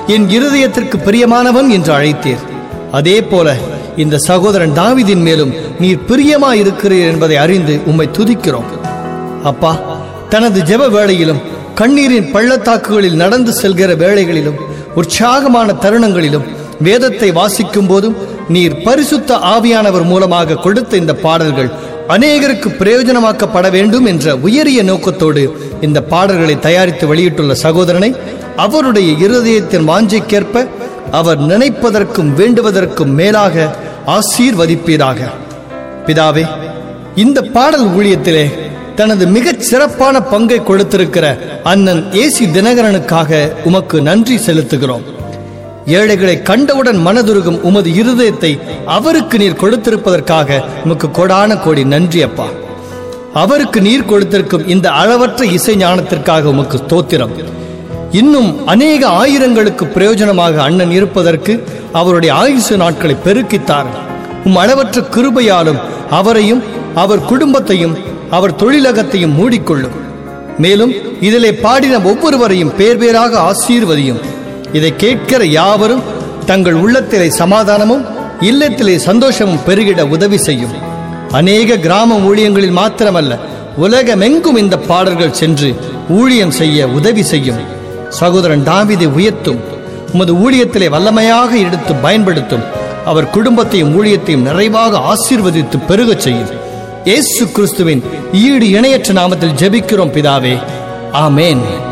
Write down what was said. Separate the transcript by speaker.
Speaker 1: என் இருதயத்திற்கு பிரியமானவன் என்று அழைத்தீர் அதே போல இந்த சகோதரன் தாவிதின் மேலும் நீர் பிரியமாயிருக்கிறீர் என்பதை அறிந்து உம்மை துதிக்கிறோம் அப்பா தனது ஜெப வேளையிலும் கண்ணீரின் பள்ளத்தாக்குகளில் நடந்து செல்கிற வேளைகளிலும் உற்சாகமான தருணங்களிலும் வேதத்தை வாசிக்கும் போதும் நீர் பரிசுத்த ஆவியானவர் மூலமாக கொடுத்த இந்த பாடல்கள் அநேகருக்கு பிரயோஜனமாக்கப்பட வேண்டும் என்ற உயரிய நோக்கத்தோடு இந்த பாடல்களை தயாரித்து வெளியிட்டுள்ள சகோதரனை அவருடைய இருதயத்தின் வாஞ்சைக்கேற்ப அவர் நினைப்பதற்கும் வேண்டுவதற்கும் மேலாக ஆசீர்வதிப்பீராக பிதாவே இந்த பாடல் ஊழியத்திலே தனது மிகச் சிறப்பான பங்கை கொடுத்திருக்கிற அண்ணன் ஏசி தினகரனுக்காக உமக்கு நன்றி செலுத்துகிறோம் ஏழைகளை கண்டவுடன் மனதுருகும் உமது இருதயத்தை அவருக்கு நீர் கொடுத்திருப்பதற்காக உமக்கு கொடான கோடி நன்றி அப்பா அவருக்கு நீர் கொடுத்திருக்கும் இந்த அளவற்ற இசை ஞானத்திற்காக உமக்கு ஸ்தோத்திரம் இன்னும் அநேக ஆயிரங்களுக்கு பிரயோஜனமாக அண்ணன் இருப்பதற்கு அவருடைய ஆயுசு நாட்களை பெருக்கித்தார் உம் அளவற்ற கிருபையாலும் அவரையும் அவர் குடும்பத்தையும் அவர் தொழிலகத்தையும் மூடிக்கொள்ளும் மேலும் இதிலே பாடின ஒவ்வொருவரையும் பேர் பேராக ஆசீர்வதியும் இதை கேட்கிற யாவரும் தங்கள் உள்ளத்திலே சமாதானமும் இல்லத்திலே சந்தோஷமும் பெருகிட உதவி செய்யும் அநேக கிராம ஊழியங்களில் மாத்திரமல்ல உலகமெங்கும் இந்த பாடல்கள் சென்று ஊழியம் செய்ய உதவி செய்யும் சகோதரன் தாவிதை உயர்த்தும் உமது ஊழியத்திலே வல்லமையாக எடுத்து பயன்படுத்தும் அவர் குடும்பத்தையும் ஊழியத்தையும் நிறைவாக ஆசீர்வதித்து பெருகச் செய்யும் இயேசு கிறிஸ்துவின் ஈடு இணையற்ற நாமத்தில் ஜெபிக்கிறோம் பிதாவே ஆமேன்